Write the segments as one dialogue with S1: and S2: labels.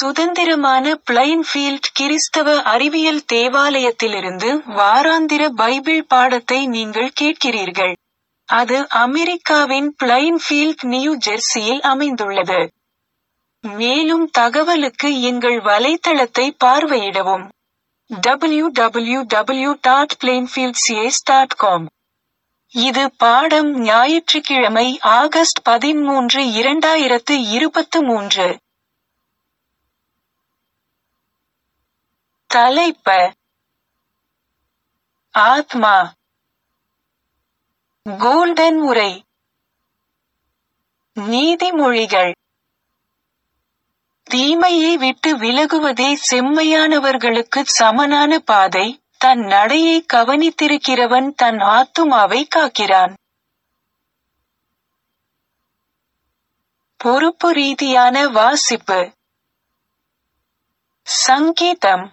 S1: சுதந்திரமான பிளைன்ஃபீல்ட் கிறிஸ்தவ அறிவியல் தேவாலயத்திலிருந்து வாராந்திர பைபிள் பாடத்தை நீங்கள் கேட்கிறீர்கள். அது அமெரிக்காவின் பிளைன்ஃபீல்ட் நியூ ஜெர்சியில் அமைந்துள்ளது. மேலும் தகவலுக்கு எங்கள் வலைத்தளத்தை பார்வையிடவும். www.plainfieldcs.com இது பாடம் ஞாயிற்றுக்கிழமை ஆகஸ்ட் பதின்மூன்று இரண்டாயிரத்து இருபத்து மூன்று. தலைப்ப ஆத்மா கோல்டன் உரை நீதிமொழிகள் தீமையை விட்டு விலகுவதே செம்மையானவர்களுக்குச் சமனான பாதை தன் நடையை கவனித்திருக்கிறவன் தன் ஆத்துமாவை காக்கிறான். பொறுப்பு ரீதியான வாசிப்பு சங்கீதம்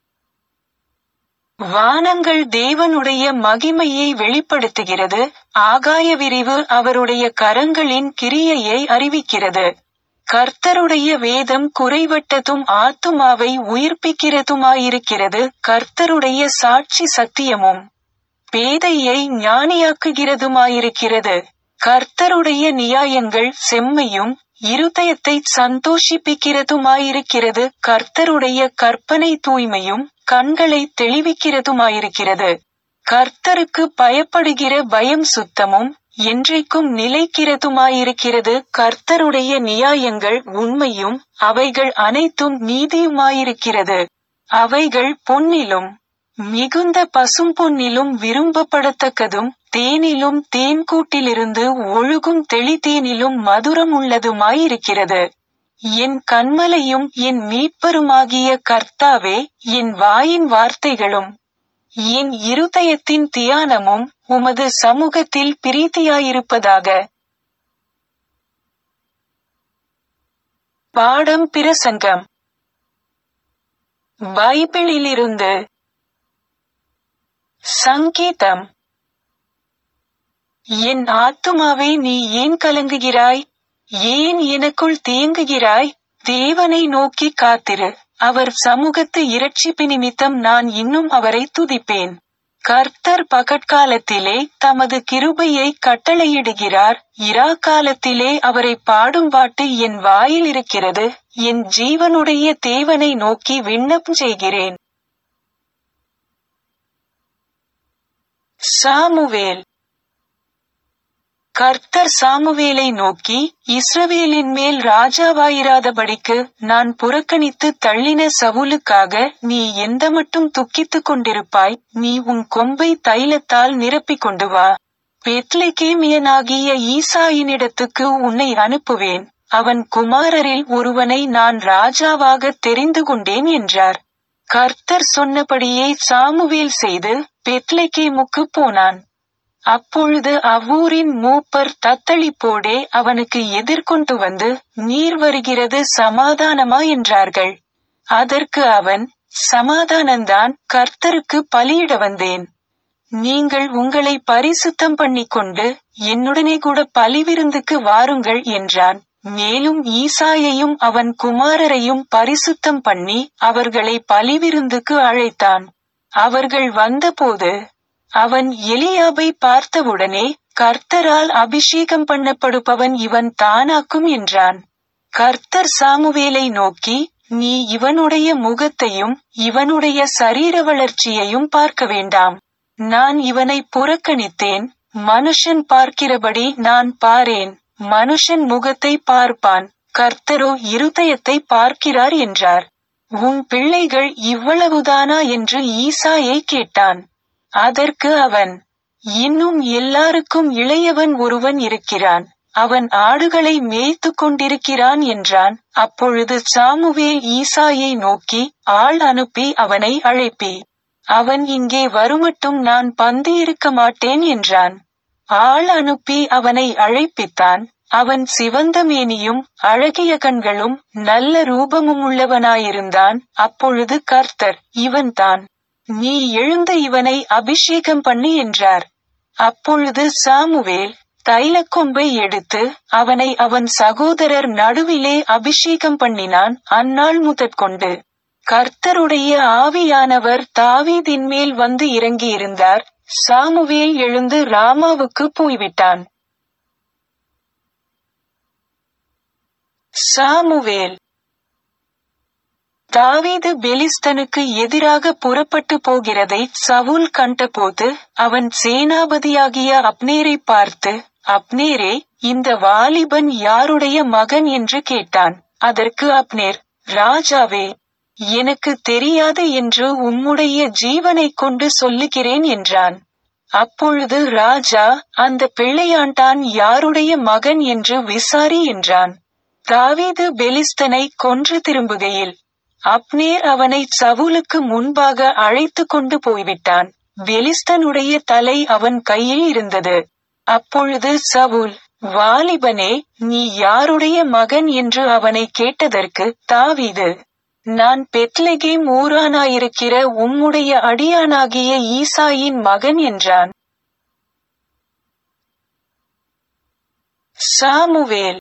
S1: வானங்கள் தேவனுடைய மகிமையை வெளிப்படுத்துகிறது ஆகாய விரிவு அவருடைய கரங்களின் கிரியையை அறிவிக்கிறது. கர்த்தருடைய வேதம் குறைவட்டதும் ஆத்துமாவை உயிர்ப்பிக்கிறதுமாயிருக்கிறது கர்த்தருடைய சாட்சி சத்தியமும் பேதையை ஞானியாக்குகிறதுமாயிருக்கிறது. கர்த்தருடைய நியாயங்கள் செம்மையும் இருதயத்தைச் சந்தோஷிப்பிக்கிறதுமாயிருக்கிறது கர்த்தருடைய கற்பனை தூய்மையும் கண்களைத் தெளிவிக்கிறதுமாயிருக்கிறது. கர்த்தருக்கு பயப்படுகிற பயம் சுத்தமும் என்றைக்கும் நிலைக்கிறதுமாயிருக்கிறது கர்த்தருடைய நியாயங்கள் உண்மையும் அவைகள் அனைத்தும் நீதியுமாயிருக்கிறது. அவைகள் பொன்னிலும் மிகுந்த பசும்பொன்னிலும் விரும்பப்படத்தக்கதும் தேனிலும் தேன்கூட்டிலிருந்து ஒழுகும் தெளிதேனிலும் மதுரமுள்ளதுமாயிருக்கிறது. என் கன்மலையும் என் மீட்பருமாகிய கர்த்தாவே என் வாயின் வார்த்தைகளும் என் இருதயத்தின் தியானமும் உமது சமூகத்தில் பிரீதியாயிருப்பதாக. பாடம் பிரசங்கம் பைபிளிலிருந்து சங்கீதம் என் ஆத்துமாவே நீ ஏன் கலங்குகிறாய் ஏன் எனக்குள் தேங்குகிறாய் தேவனை நோக்கி காத்திரு அவர் சமூகத்து இரட்சிப்பு நிமித்தம் நான் இன்னும் அவரை துதிப்பேன் கர்த்தர் பகற்காலத்திலே தமது கிருபையை கட்டளையிடுகிறார் இரா காலத்திலே அவரை பாடும் பாட்டு என் வாயில் இருக்கிறது என் ஜீவனுடைய தேவனை நோக்கி விண்ணப்பம் செய்கிறேன் சாமுவேல் கர்த்தர் சாமுவேலை நோக்கி இஸ்ரவேலின் மேல் ராஜாவாயிராதபடிக்கு நான் புறக்கணித்து தள்ளின சவுலுக்காக நீ எந்த மட்டும் துக்கித்துக் கொண்டிருப்பாய் நீ உன் கொம்பை தைலத்தால் நிரப்பிக் கொண்டு வா பெத்லெகேமியனாகிய ஈசாயினிடத்துக்கு உன்னை அனுப்புவேன் அவன் குமாரரில் ஒருவனை நான் ராஜாவாக தெரிந்து கொண்டேன் என்றார் கர்த்தர் சொன்னபடியே சாமுவேல் செய்து பெத்லெகேமுக்கு போனான் அப்பொழுது அவ்வூரின் மூப்பர் தத்தளிப்போடே அவனுக்கு எதிர்கொண்டு வந்து நீர் வருகிறது சமாதானமா என்றார்கள் அதற்கு அவன் சமாதானந்தான் கர்த்தருக்கு பலியிட வந்தேன் நீங்கள் உங்களை பரிசுத்தம் பண்ணிக்கொண்டு என்னுடனே கூட பலிவிருந்துக்கு வாருங்கள் என்றான் மேலும் ஈசாயையும் அவன் குமாரரையும் பரிசுத்தம் பண்ணி அவர்களை பலிவிருந்துக்கு அழைத்தான் அவர்கள் வந்தபோது அவன் எலியாபை பார்த்தவுடனே கர்த்தரால் அபிஷேகம் பண்ணப்படுபவன் இவன் தானாக்கும் என்றான் கர்த்தர் சாமுவேலை நோக்கி நீ இவனுடைய முகத்தையும் இவனுடைய சரீர வளர்ச்சியையும் பார்க்க வேண்டாம் நான் இவனை புறக்கணித்தேன் மனுஷன் பார்க்கிறபடி நான் பாரேன் மனுஷன் முகத்தை பார்ப்பான் கர்த்தரோ இருதயத்தை பார்க்கிறார் என்றார் உன் பிள்ளைகள் இவ்வளவுதானா என்று ஈசாயை கேட்டான் அதற்கு அவன் இன்னும் எல்லாருக்கும் இளையவன் ஒருவன் இருக்கிறான் அவன் ஆடுகளை மேய்த்து கொண்டிருக்கிறான் என்றான் அப்பொழுது சாமுவேல் ஈசாயை நோக்கி ஆள் அனுப்பி அவனை அழைப்பி அவன் இங்கே வருமட்டும் நான் பந்து இருக்க மாட்டேன் என்றான் ஆள் அனுப்பி அவனை அழைப்பித்தான் அவன் சிவந்த மேனியும் அழகிய கண்களும் நல்ல ரூபமும் உள்ளவனாயிருந்தான் அப்பொழுது கர்த்தர் இவன்தான் நீ எழுந்த இவனை அபிஷேகம் பண்ணு என்றார் அப்பொழுது சாமுவேல் தைலக்கொம்பை எடுத்து அவனை அவன் சகோதரர் நடுவிலே அபிஷேகம் பண்ணினான் அந்நாள் முதற்கொண்டு கர்த்தருடைய ஆவியானவர் தாவீதின் மேல் வந்து இறங்கியிருந்தார் சாமுவேல் எழுந்து ராமாவுக்கு போய்விட்டான் சாமுவேல் தாவீது பெலிஸ்தனுக்கு எதிராக புறப்பட்டு போகிறதை சவுல் கண்டபோது அவன் சேனாபதியாகிய அப்னேரை பார்த்து அப்னேரே இந்த வாலிபன் யாருடைய மகன் என்று கேட்டான் அதற்கு அப்னேர் ராஜாவே எனக்கு தெரியாது என்று உம்முடைய ஜீவனைக் கொண்டு சொல்லுகிறேன் என்றான் அப்பொழுது ராஜா அந்த பிள்ளையாண்டான் யாருடைய மகன் என்று விசாரி என்றான் தாவீது பெலிஸ்தனை கொன்று திரும்புகையில் அப்னேர் அவனை சவுலுக்கு முன்பாக அழைத்து கொண்டு போய்விட்டான் பெலிஸ்தனுடைய தலை அவன் கையில் இருந்தது அப்பொழுது சவுல் வாலிபனே நீ யாருடைய மகன் என்று அவனை கேட்டதற்கு தாவீது நான் பெத்லெகேம் ஊரானாயிருக்கிற உம்முடைய அடியானாகிய ஈசாயின் மகன் என்றான் சாமுவேல்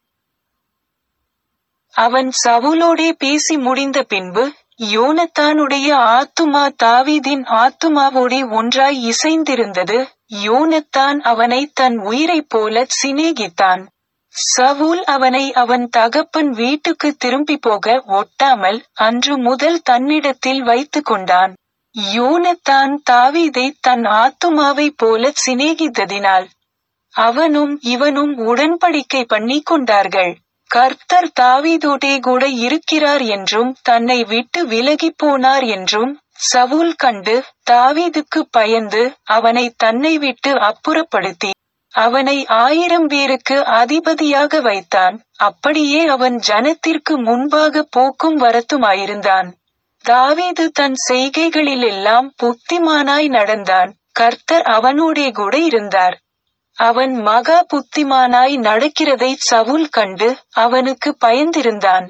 S1: அவன் சவுலோடே பேசி முடிந்த பின்பு யோனத்தானுடைய ஆத்துமா தாவீதின் ஆத்துமாவோடே ஒன்றாய் இசைந்திருந்தது யோனத்தான் அவனை தன் உயிரைப் போல சிநேகித்தான் சவுல் அவனை அவன் தகப்பன் வீட்டுக்கு திரும்பி போக ஒட்டாமல் அன்று முதல் தன்னிடத்தில் வைத்து கொண்டான் யோனத்தான் தாவீதை தன் ஆத்துமாவைப் போல சிநேகித்ததினால் அவனும் இவனும் உடன்படிக்கை பண்ணி கொண்டார்கள் கர்த்தர் தாவீதோடே கூட இருக்கிறார் என்றும் தன்னை விட்டு விலகிப் போனார் என்றும் சவுல் கண்டு தாவீதுக்கு பயந்து அவனை தன்னை விட்டு அப்புறப்படுத்தி அவனை ஆயிரம் பேருக்கு அதிபதியாக வைத்தான் அப்படியே அவன் ஜனத்திற்கு முன்பாக போக்கும் வரத்துமாயிருந்தான் தாவீது தன் செய்கைகளிலெல்லாம் புத்திமானாய் நடந்தான் கர்த்தர் அவனோடே கூட இருந்தார் அவன் மகா புத்திமானாய் நடக்கிறதை சவுல் கண்டு அவனுக்கு பயந்திருந்தான்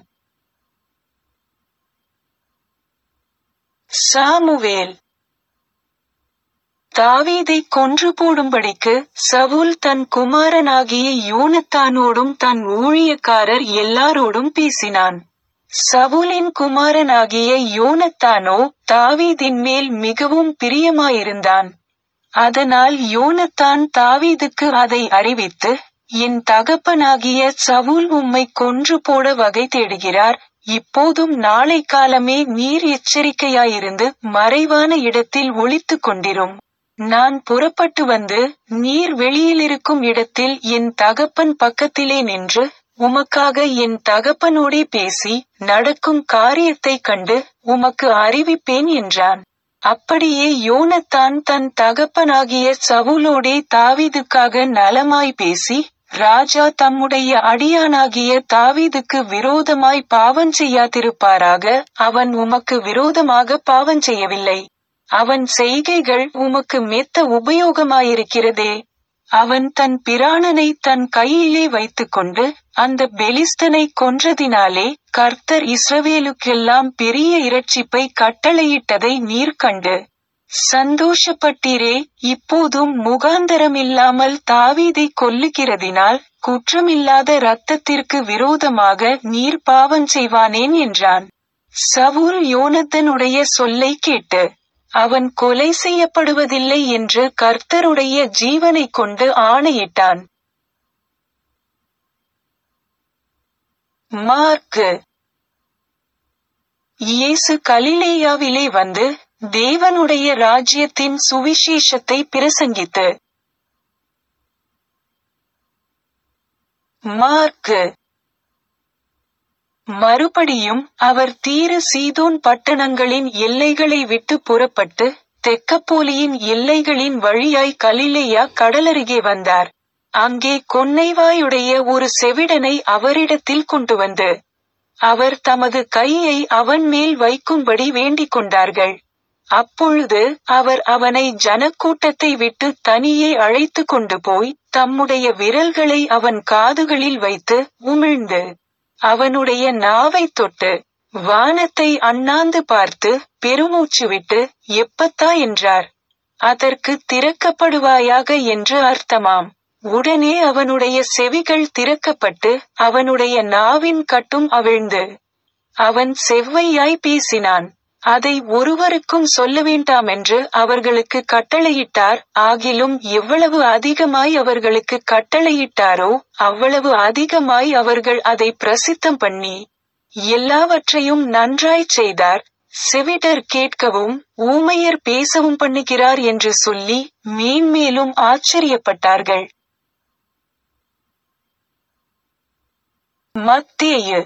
S1: சாமுவேல் தாவீதை கொன்று போடும்படிக்கு சவுல் தன் குமாரனாகிய யோனத்தானோடும் தன் ஊழியக்காரர் எல்லாரோடும் பேசினான் சவுலின் குமாரனாகிய யோனத்தானோ தாவீதின் மேல் மிகவும் பிரியமாயிருந்தான் அதனால் யோனத்தான் தாவீதுக்கு அதை அறிவித்து என் தகப்பனாகிய சவுல் உம்மை கொன்று போட வகை தேடுகிறார் இப்போதும் நாளை காலமே நீர் எச்சரிக்கையாயிருந்து மறைவான இடத்தில் ஒளித்துக் கொண்டிரும் நான் புறப்பட்டு வந்து நீர் வெளியிலிருக்கும் இடத்தில் என் தகப்பன் பக்கத்திலே நின்று உமக்காக என் தகப்பனோடே பேசி நடக்கும் காரியத்தைக் கண்டு உமக்கு அறிவிப்பேன் என்றான் அப்படியே யோனத்தான் தன் தகப்பனாகிய சவுலோடே தாவீதுக்காக நலமாய் பேசி ராஜா தம்முடைய அடியானாகிய தாவீதுக்கு விரோதமாய் பாவம் செய்யாதிருப்பாராக அவன் உமக்கு விரோதமாக பாவம் செய்யவில்லை அவன் செய்கைகள் உமக்கு மெத்த உபயோகமாயிருக்கிறதே அவன் தன் பிராணனை தன் கையிலே வைத்துக்கொண்டு அந்த பெலிஸ்தனை கொன்றதினாலே கர்த்தர் இஸ்ரவேலுக்கெல்லாம் பெரிய இரட்சிப்பை கட்டளையிட்டதை நீர் கண்டு சந்தோஷப்பட்டீரே இப்போதும் முகாந்தரமில்லாமல் தாவீதை கொல்லுகிறதினால் குற்றமில்லாத இரத்தத்திற்கு விரோதமாக நீர் பாவம் செய்வானேன் என்றான் சவுல் யோனத்தனுடைய சொல்லை கேட்டு அவன் கொலை செய்யப்படுவதில்லை என்று கர்த்தருடைய ஜீவனைக் கொண்டு ஆணையிட்டான் மார்க்கு இயேசு கலிலேயாவிலே வந்து தேவனுடைய ராஜ்யத்தின் சுவிசேஷத்தை பிரசங்கித்து மார்க்கு மறுபடியும் அவர் தீரு சீதோன் பட்டணங்களின் எல்லைகளை விட்டு புறப்பட்டு தெக்கப்போலியின் எல்லைகளின் வழியாய் கலிலேயா கடலருகே வந்தார் அங்கே கொன்னைவாயுடைய ஒரு செவிடனை அவரிடத்தில் கொண்டு வந்து அவர் தமது கையை அவன் மேல் வைக்கும்படி வேண்டிக் கொண்டார்கள் அப்பொழுது அவர் அவனை ஜனக்கூட்டத்தை விட்டு தனியே அழைத்து கொண்டு போய் தம்முடைய விரல்களை அவன் காதுகளில் வைத்து உமிழ்ந்து அவனுடைய நாவைத் தொட்டு வானத்தை அண்ணாந்து பார்த்து பெருமூச்சு விட்டு எப்பத்தா என்றார் அதற்கு திறக்கப்படுவாயாக என்று அர்த்தமாம் உடனே அவனுடைய செவிகள் திறக்கப்பட்டு அவனுடைய நாவின் கட்டும் அவிழ்ந்து அவன் செவ்வையாய் பேசினான் அதை ஒருவருக்கும் சொல்ல வேண்டாமென்று அவர்களுக்கு கட்டளையிட்டார் ஆகிலும் எவ்வளவு அதிகமாய் அவர்களுக்கு கட்டளையிட்டாரோ அவ்வளவு அதிகமாய் அவர்கள் அதை பிரசித்தம் பண்ணி எல்லாவற்றையும் நன்றாய்ச் செய்தார் செவிடர் கேட்கவும் ஊமையர் பேசவும் பண்ணுகிறார் என்று சொல்லி மேன்மேலும் ஆச்சரியப்பட்டார்கள் மத்தேயு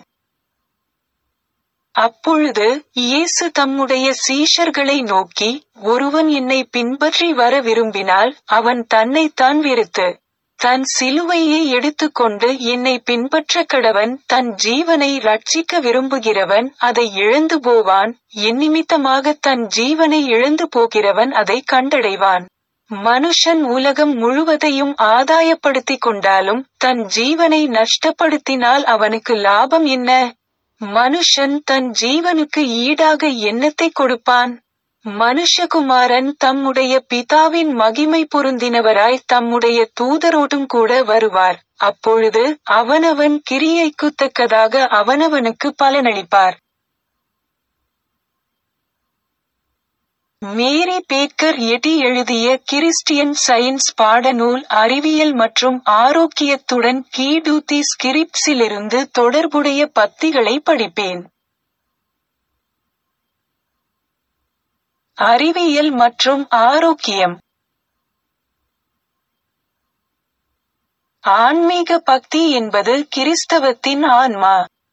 S1: அப்பொழுது இயேசு தம்முடைய சீஷர்களை நோக்கி ஒருவன் என்னை பின்பற்றி வர விரும்பினால் அவன் தன்னைத்தான் வெறுத்து தன் சிலுவையை எடுத்துக்கொண்டு என்னை பின்பற்ற கடவன் தன் ஜீவனை ரட்சிக்க விரும்புகிறவன் அதை இழந்து போவான் என் நிமித்தமாக தன் ஜீவனை இழந்து போகிறவன் அதை கண்டடைவான் மனுஷன் உலகம் முழுவதையும் ஆதாயப்படுத்திக் கொண்டாலும் தன் ஜீவனை நஷ்டப்படுத்தினால் அவனுக்கு லாபம் என்ன மனுஷன் தன் ஜீவனுக்கு ஈடாக எண்ணத்தை கொடுப்பான் மனுஷகுமாரன் தம்முடைய பிதாவின் மகிமை பொருந்தினவராய் தம்முடைய தூதரோடும் கூட வருவார் அப்பொழுது அவனவன் கிரியைக்குத்தக்கதாக அவனவனுக்கு பலனளிப்பார் மேரி பேக்கர் எடி எழுதிய கிறிஸ்டியன் சயின்ஸ் பாடநூல் அறிவியல் மற்றும் ஆரோக்கியத்துடன் கீடூத்தி ஸ்கிரிப்ஸிலிருந்து தொடர்புடைய பத்திகளை படிப்பேன் அறிவியல் மற்றும் ஆரோக்கியம் ஆன்மீக பக்தி என்பது கிறிஸ்தவத்தின் ஆன்மா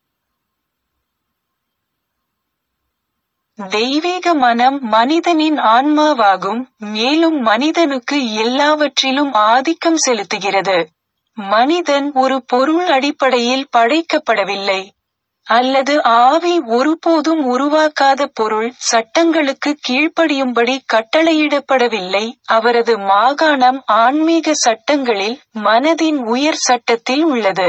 S1: தெய்வீக மனம் மனிதனின் ஆன்மாவாகும் மேலும் மனிதனுக்கு எல்லாவற்றிலும் ஆதிக்கம் செலுத்துகிறது மனிதன் ஒரு பொருள் அடிப்படையில் படைக்கப்படவில்லை அல்லது ஆவி ஒருபோதும் உருவாக்காத பொருள் சட்டங்களுக்கு கீழ்ப்படியும்படி கட்டளையிடப்படவில்லை அவரது மாகாணம் ஆன்மீக சட்டங்களில் மனதின் உயர் சட்டத்தில் உள்ளது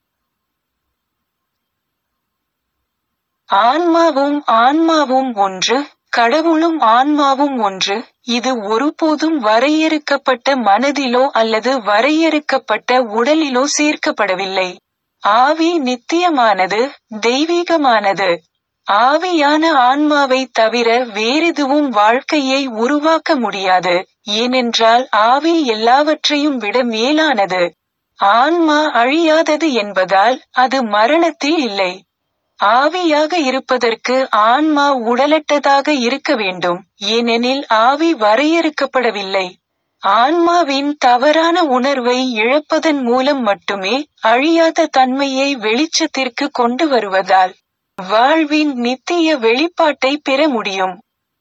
S1: ஆன்மாவும் ஆன்மாவும் ஒன்று கடவுளும் ஆன்மாவும் ஒன்று இது ஒருபோதும் வரையறுக்கப்பட்ட மனதிலோ அல்லது வரையறுக்கப்பட்ட உடலிலோ சேர்க்கப்படவில்லை ஆவி நித்தியமானது தெய்வீகமானது ஆவியான ஆன்மாவை தவிர வேறெதுவும் வாழ்க்கையை உருவாக்க முடியாது ஏனென்றால் ஆவி எல்லாவற்றையும் விட மேலானது ஆன்மா அழியாதது என்பதால் அது மரணத்தில் இல்லை ஆவியாக இருப்பதற்கு ஆன்மா உடலற்றதாக இருக்க வேண்டும் ஏனெனில் ஆவி வரையறுக்கப்படவில்லை ஆன்மாவின் தவறான உணர்வை இழப்பதன் மூலம் மட்டுமே அழியாத தன்மையை வெளிச்சத்திற்கு கொண்டு வருவதால் வாழ்வின் நித்திய வெளிப்பாட்டை பெற முடியும்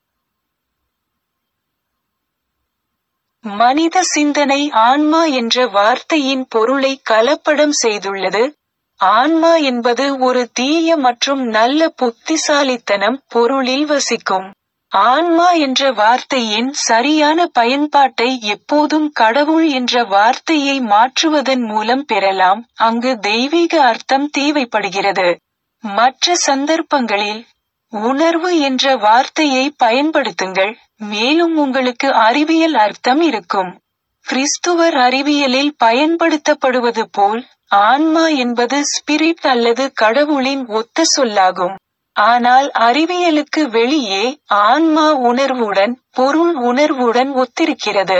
S1: மனித சிந்தனை ஆன்மா என்ற வார்த்தையின் பொருளை கலப்படம் செய்துள்ளது ஆன்மா என்பது ஒரு தீய மற்றும் நல்ல புத்திசாலித்தனம் பொருளில் வசிக்கும் ஆன்மா என்ற வார்த்தையின் சரியான பயன்பாட்டை எப்போதும் கடவுள் என்ற வார்த்தையை மாற்றுவதன் மூலம் பெறலாம் அங்கு தெய்வீக அர்த்தம் தேவைப்படுகிறது மற்ற சந்தர்ப்பங்களில் உணர்வு என்ற வார்த்தையை பயன்படுத்துங்கள் மேலும் உங்களுக்கு அறிவியல் அர்த்தம் இருக்கும் கிறிஸ்துவர் அறிவியலில் பயன்படுத்தப்படுவது போல் ஆன்மா என்பது ஸ்பிரிட் அல்லது கடவுளின் ஒத்த சொல்லாகும் ஆனால் அறிவியலுக்கு வெளியே ஆன்மா உணர்வுடன் பொருள் உணர்வுடன் ஒத்திருக்கிறது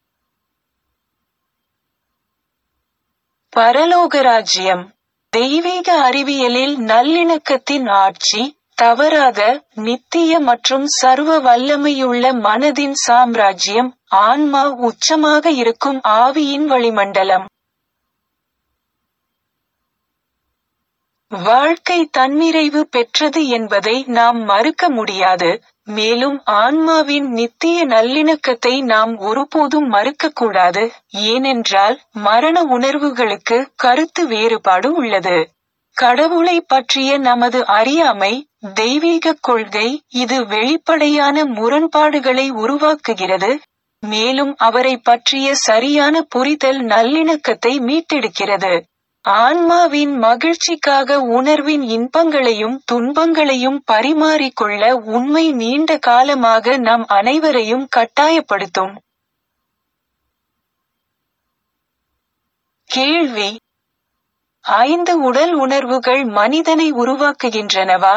S1: பரலோகராஜ்யம் தெய்வீக அறிவியலில் நல்லிணக்கத்தின் ஆட்சி தவறாத நித்திய மற்றும் சர்வ வல்லமையுள்ள மனதின் சாம்ராஜ்யம் ஆன்மா உச்சமாக இருக்கும் ஆவியின் வளிமண்டலம் வாழ்க்கை தன்னிறைவு பெற்றது என்பதை நாம் மறுக்க முடியாது மேலும் ஆன்மாவின் நித்திய நல்லிணக்கத்தை நாம் ஒருபோதும் மறுக்கக்கூடாது ஏனென்றால் மரண உணர்வுகளுக்கு கருத்து வேறுபாடு உள்ளது கடவுளை பற்றிய நமது அறியாமை தெய்வீக கொள்கை இது வெளிப்படையான முரண்பாடுகளை உருவாக்குகிறது மேலும் அவரை பற்றிய சரியான புரிதல் நல்லிணக்கத்தை மீட்டெடுக்கிறது ஆன்மாவின் மகிழ்ச்சிக்காக உணர்வின் இன்பங்களையும் துன்பங்களையும் பரிமாறிக்கொள்ள உண்மை நீண்ட காலமாக நம் அனைவரையும் கட்டாயப்படுத்தும் கேள்வி ஐந்து உடல் உணர்வுகள் மனிதனை உருவாக்குகின்றனவா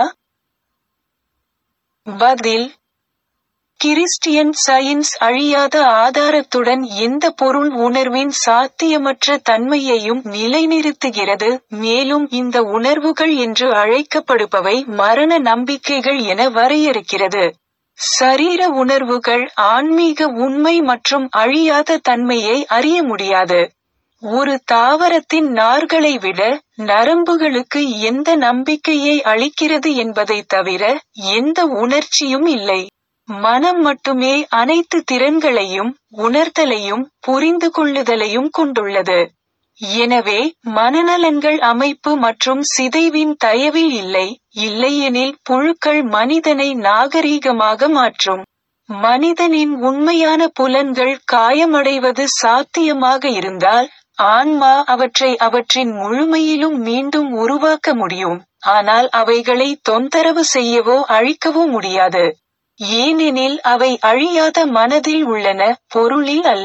S1: பதில் கிறிஸ்டியன் சயின்ஸ் அழியாத ஆதாரத்துடன் எந்த பொருள் உணர்வின் சாத்தியமற்ற தன்மையையும் நிலைநிறுத்துகிறது மேலும் இந்த உணர்வுகள் என்று அழைக்கப்படுபவை மரண நம்பிக்கைகள் என வரையறுக்கிறது சரீர உணர்வுகள் ஆன்மீக உண்மை மற்றும் அழியாத தன்மையை அறிய முடியாது ஒரு தாவரத்தின் நார்களை விட நரம்புகளுக்கு எந்த நம்பிக்கையை அளிக்கிறது என்பதை தவிர எந்த உணர்ச்சியும் இல்லை மனம் மட்டுமே அனைத்து திறன்களையும் உணர்தலையும் புரிந்து கொள்ளுதலையும் கொண்டுள்ளது எனவே மனநலன்கள் அமைப்பு மற்றும் சிதைவின் தயவில் இல்லை இல்லையெனில் புழுக்கள் மனிதனை நாகரீகமாக மாற்றும் மனிதனின் உண்மையான புலன்கள் காயமடைவது சாத்தியமாக இருந்தால் ஆன்மா அவற்றை அவற்றின் முழுமையிலும் மீண்டும் உருவாக்க முடியும் ஆனால் அவைகளை தொந்தரவு செய்யவோ அழிக்கவோ முடியாது ஏனெனில் அவை அழியாத மனதில் உள்ளன பொருளில் அல்ல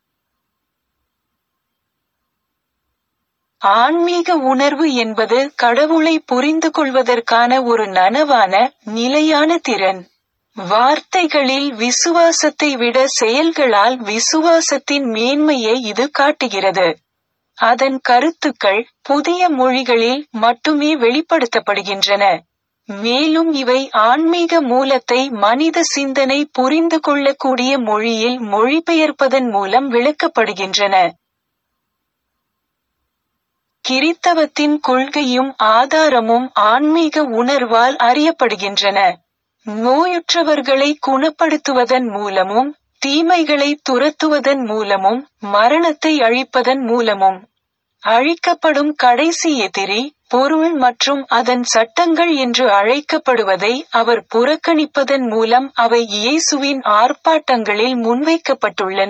S1: ஆன்மீக உணர்வு என்பது கடவுளை புரிந்து கொள்வதற்கான ஒரு நனவான நிலையான திறன் வார்த்தைகளில் விசுவாசத்தை விட செயல்களால் விசுவாசத்தின் மேன்மையை இது காட்டுகிறது அதன் கருத்துக்கள் புதிய மொழிகளில் மட்டுமே வெளிப்படுத்தப்படுகின்றன மேலும் இவை ஆன்மீக மூலத்தை மனித சிந்தனை புரிந்து கொள்ளக்கூடிய மொழியில் மொழிபெயர்ப்பதன் மூலம் விளக்கப்படுகின்றன கிறித்தவத்தின் கொள்கையும் ஆதாரமும் ஆன்மீக உணர்வால் அறியப்படுகின்றன நோயுற்றவர்களை குணப்படுத்துவதன் மூலமும் தீமைகளை துரத்துவதன் மூலமும் மரணத்தை அழிப்பதன் மூலமும் அழிக்கப்படும் கடைசி எதிரி பொருள் மற்றும் அதன் சட்டங்கள் என்று அழைக்கப்படுவதை அவர் புறக்கணிப்பதன் மூலம் அவை இயேசுவின் ஆர்ப்பாட்டங்களில் முன்வைக்கப்பட்டுள்ளன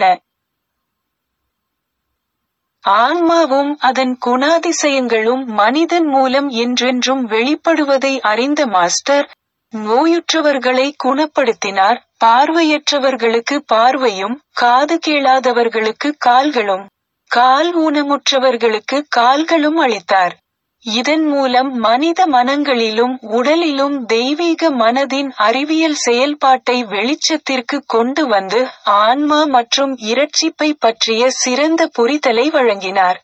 S1: ஆன்மாவும் அதன் குணாதிசயங்களும் மனிதன் மூலம் என்றென்றும் வெளிப்படுவதை அறிந்த மாஸ்டர் நோயுற்றவர்களை குணப்படுத்தினார் பார்வையற்றவர்களுக்கு பார்வையும் காது கேளாதவர்களுக்கு கால்களும் கால் ஊனமுற்றவர்களுக்கு கால்களும் அளித்தார் இதன் மூலம் மனித மனங்களிலும் உடலிலும் தெய்வீக மனதின் அறிவியல் செயல்பாட்டை வெளிச்சத்திற்கு கொண்டு வந்து ஆன்மா மற்றும் இரட்சிப்பை பற்றிய சிறந்த புரிதலை வழங்கினார்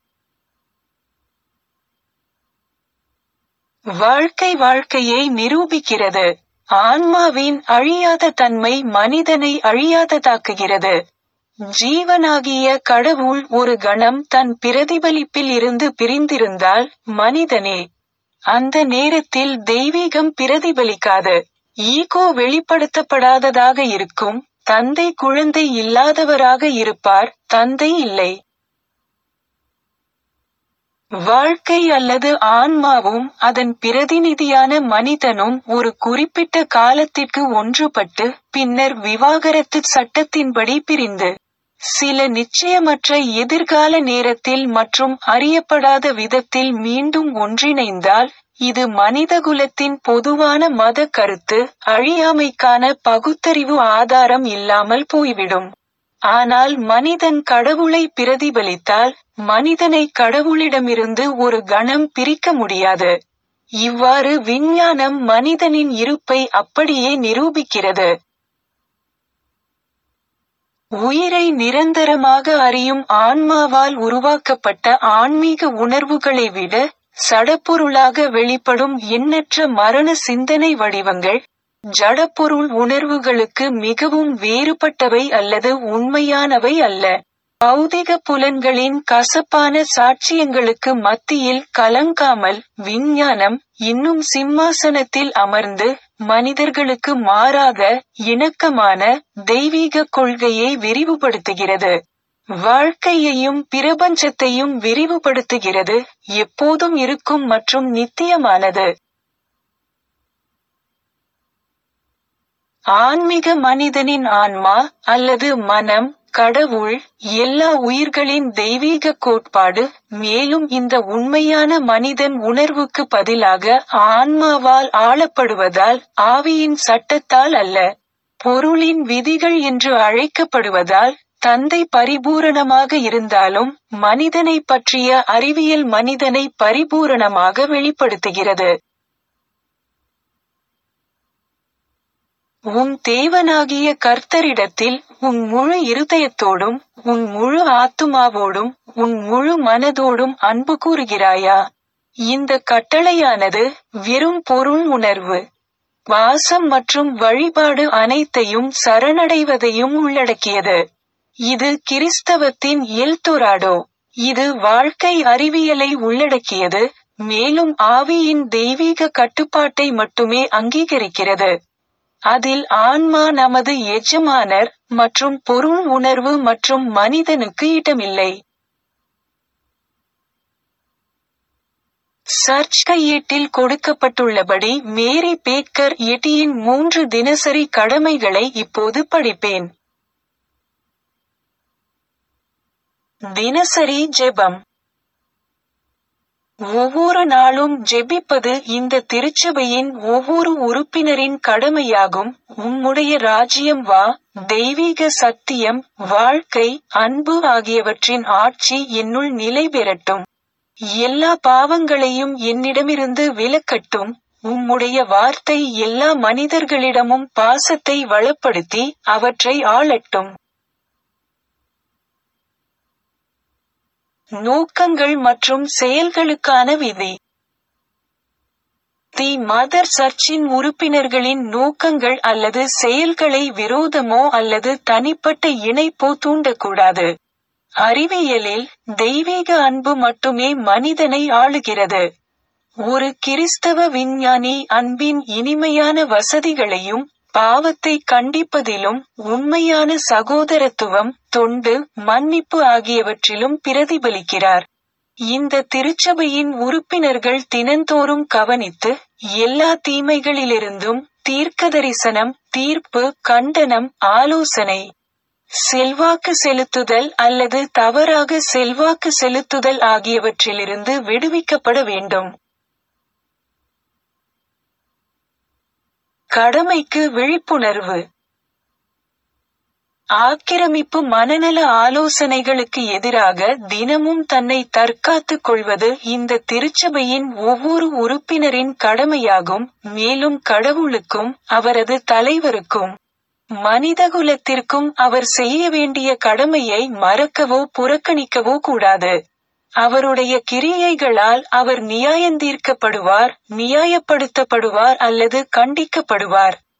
S1: வாழ்க்கை வாழ்க்கையை நிரூபிக்கிறது ஆன்மாவின் அழியாத தன்மை மனிதனை அழியாததாக்குகிறது ஜீவனாகிய கடவுள் ஒரு கணம் தன் பிரதிபலிப்பில் இருந்து பிரிந்திருந்தால் மனிதனே அந்த நேரத்தில் தெய்வீகம் பிரதிபலிக்காது ஈகோ வெளிப்படுத்தப்படாததாக இருக்கும் தந்தை குழந்தை இல்லாதவராக இருப்பார் தந்தை இல்லை வாழ்க்கை அல்லது ஆன்மாவும் அதன் பிரதிநிதியான மனிதனும் ஒரு குறிப்பிட்ட காலத்திற்கு ஒன்றுபட்டு பின்னர் விவாகரத்து சட்டத்தின்படி பிரிந்து சில நிச்சயமற்ற எதிர்கால நேரத்தில் மற்றும் அறியப்படாத விதத்தில் மீண்டும் ஒன்றிணைந்தால் இது மனிதகுலத்தின் பொதுவான மத கருத்து அழியாமைக்கான பகுத்தறிவு ஆதாரம் இல்லாமல் போய்விடும் ஆனால் மனிதன் கடவுளை பிரதிபலித்தால் மனிதனை கடவுளிடமிருந்து ஒரு கணம் பிரிக்க முடியாது இவ்வாறு விஞ்ஞானம் மனிதனின் இருப்பை அப்படியே நிரூபிக்கிறது உயிரை நிரந்தரமாக அறியும் ஆன்மாவால் உருவாக்கப்பட்ட ஆன்மீக உணர்வுகளை விட சடப்பொருளாக வெளிப்படும் எண்ணற்ற மரண சிந்தனை வடிவங்கள் ஜடப்பொருள் உணர்வுகளுக்கு மிகவும் வேறுபட்டவை அல்லது உண்மையானவை அல்ல பௌதிக புலன்களின் கசப்பான சாட்சியங்களுக்கு மத்தியில் கலங்காமல் விஞ்ஞானம் இன்னும் சிம்மாசனத்தில் அமர்ந்து மனிதர்களுக்கு மாறாக இணக்கமான தெய்வீக கொள்கையை விரிவுபடுத்துகிறது வாழ்க்கையையும் பிரபஞ்சத்தையும் விரிவுபடுத்துகிறது எப்போதும் இருக்கும் மற்றும் நித்தியமானது ஆன்மீக மனிதனின் ஆன்மா அல்லது மனம் கடவுள் எல்லா உயிர்களின் தெய்வீக கோட்பாடு மேலும் இந்த உண்மையான மனிதன் உணர்வுக்கு பதிலாக ஆன்மாவால் ஆளப்படுவதால் ஆவியின் சட்டத்தால் அல்ல பொருளின் விதிகள் என்று அழைக்கப்படுவதால் தந்தை பரிபூரணமாக இருந்தாலும் மனிதனை பற்றிய அறிவியல் மனிதனை பரிபூரணமாக வெளிப்படுத்துகிறது உன் தேவனாகிய கர்த்தரிடத்தில் உன் முழு இருதயத்தோடும் உன் முழு ஆத்துமாவோடும் உன் முழு மனதோடும் அன்பு கூறுகிறாயா இந்த கட்டளையானது வெறும் பொருள் உணர்வு வாசம் மற்றும் வழிபாடு அனைத்தையும் சரணடைவதையும் உள்ளடக்கியது இது கிறிஸ்தவத்தின் எல்தொராடோ இது வாழ்க்கை அறிவியலை உள்ளடக்கியது மேலும் ஆவியின் தெய்வீக கட்டுப்பாட்டை மட்டுமே அங்கீகரிக்கிறது அதில் ஆன்மா நமது எஜமானர் மற்றும் பொருள் உணர்வு மற்றும் மனிதனுக்கு இடமில்லை சர்ச் கையேட்டில் கொடுக்கப்பட்டுள்ளபடி மேரி பேக்கர் எட்டியின் மூன்று தினசரி கடமைகளை இப்போது படிப்பேன் தினசரி ஜெபம் ஒவ்வொரு நாளும் ஜெபிப்பது இந்த திருச்சபையின் ஒவ்வொரு உறுப்பினரின் கடமையாகும் உம்முடைய ராஜ்யம் வா தெய்வீக சத்தியம் வாழ்க்கை அன்பு ஆகியவற்றின் ஆட்சி என்னுள் நிலை பெறட்டும் எல்லா பாவங்களையும் என்னிடமிருந்து விலக்கட்டும் உம்முடைய வார்த்தை எல்லா மனிதர்களிடமும் பாசத்தை வளப்படுத்தி அவற்றை ஆளட்டும் நோக்கங்கள் மற்றும் செயல்களுக்கான விதி தி மதர் சர்ச்சின் உறுப்பினர்களின் நோக்கங்கள் அல்லது செயல்களை விரோதமோ அல்லது தனிப்பட்ட இணைப்போ தூண்டக்கூடாது அறிவியலில் தெய்வீக அன்பு மட்டுமே மனிதனை ஆளுகிறது ஒரு கிறிஸ்தவ விஞ்ஞானி அன்பின் இனிமையான வசதிகளையும் பாவத்தை கண்டிப்பதிலும் உண்மையான சகோதரத்துவம் தொண்டு மன்னிப்பு ஆகியவற்றிலும் பிரதிபலிக்கிறார் இந்த திருச்சபையின் உறுப்பினர்கள் தினந்தோறும் கவனித்து எல்லா தீமைகளிலிருந்தும் தீர்க்கதரிசனம் தீர்ப்பு கண்டனம் ஆலோசனை செல்வாக்கு செலுத்துதல் அல்லது தவறாக செல்வாக்கு செலுத்துதல் ஆகியவற்றிலிருந்து விடுவிக்கப்பட வேண்டும் கடமைக்கு விழிப்புணர்வு ஆக்கிரமிப்பு மனநல ஆலோசனைகளுக்கு எதிராக தினமும் தன்னை தற்காத்துக் கொள்வது இந்த திருச்சபையின் ஒவ்வொரு உறுப்பினரின் கடமையாகும் மேலும் கடவுளுக்கும் அவரது தலைவருக்கும் மனிதகுலத்திற்கும் அவர் செய்ய வேண்டிய கடமையை மறக்கவோ புறக்கணிக்கவோ கூடாது அவருடைய கிரியைகளால் அவர் நியாயந்தீர்க்கப்படுவார் நியாயப்படுத்தப்படுவார் அல்லது கண்டிக்கப்படுவார்